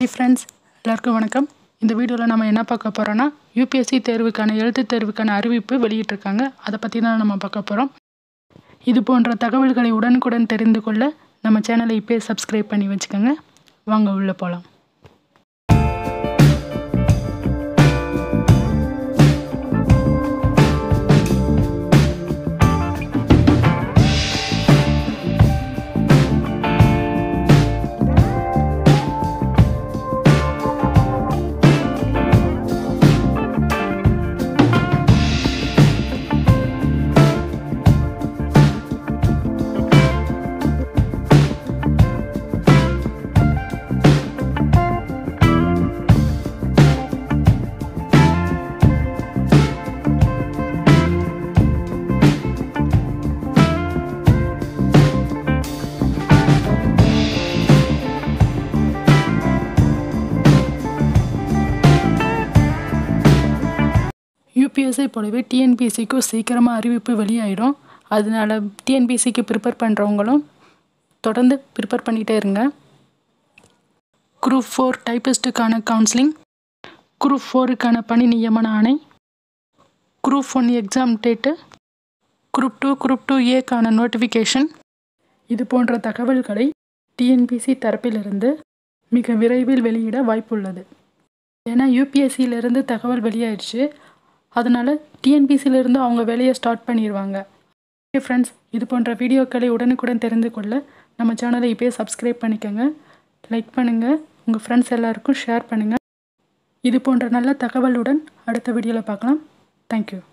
hi friends எல்லாருக்கும் வணக்கம் இந்த வீடியோவில் நம்ம என்ன பார்க்க போகிறோன்னா யூபிஎஸ்சி தேர்வுக்கான எழுத்துத் தேர்வுக்கான அறிவிப்பு வெளியிட்டிருக்காங்க அதை பற்றி தான் நம்ம பார்க்க போகிறோம் இது போன்ற தகவல்களை உடனுக்குடன் தெரிந்து கொள்ள நம்ம சேனலை இப்போயே சப்ஸ்கிரைப் பண்ணி வச்சுக்கோங்க வாங்க உள்ளே போகலாம் யூபிஎஸ்ஐ போலவே டிஎன்பிஎஸ்சிக்கும் சீக்கிரமாக அறிவிப்பு வெளியாயிடும் அதனால டிஎன்பிஎஸ்சிக்கு ப்ரிப்பேர் பண்ணுறவங்களும் தொடர்ந்து ப்ரிப்பேர் பண்ணிகிட்டே இருங்க குரூப் ஃபோர் டைப்பிஸ்ட்டுக்கான கவுன்சிலிங் குரூப் ஃபோருக்கான பணி நியமன ஆணை group one exam date group two group two ஏக்கான நோட்டிஃபிகேஷன் இது போன்ற தகவல்களை டிஎன்பிசி தரப்பிலிருந்து மிக விரைவில் வெளியிட வாய்ப்புள்ளது ஏன்னா யூபிஎஸ்சியிலேருந்து தகவல் வெளியாயிடுச்சு அதனால் டிஎன்பிசியிலேருந்து அவங்க வேலையை ஸ்டார்ட் பண்ணிடுவாங்க ஓகே ஃப்ரெண்ட்ஸ் இது போன்ற வீடியோக்களை உடனுக்குடன் தெரிந்து கொள்ள நம்ம சேனலை இப்போயே சப்ஸ்கிரைப் பண்ணிக்கோங்க லைக் பண்ணுங்கள் உங்கள் ஃப்ரெண்ட்ஸ் எல்லாருக்கும் ஷேர் பண்ணுங்கள் இது போன்ற நல்ல தகவலுடன் அடுத்த வீடியோவில் பார்க்கலாம் தேங்க்யூ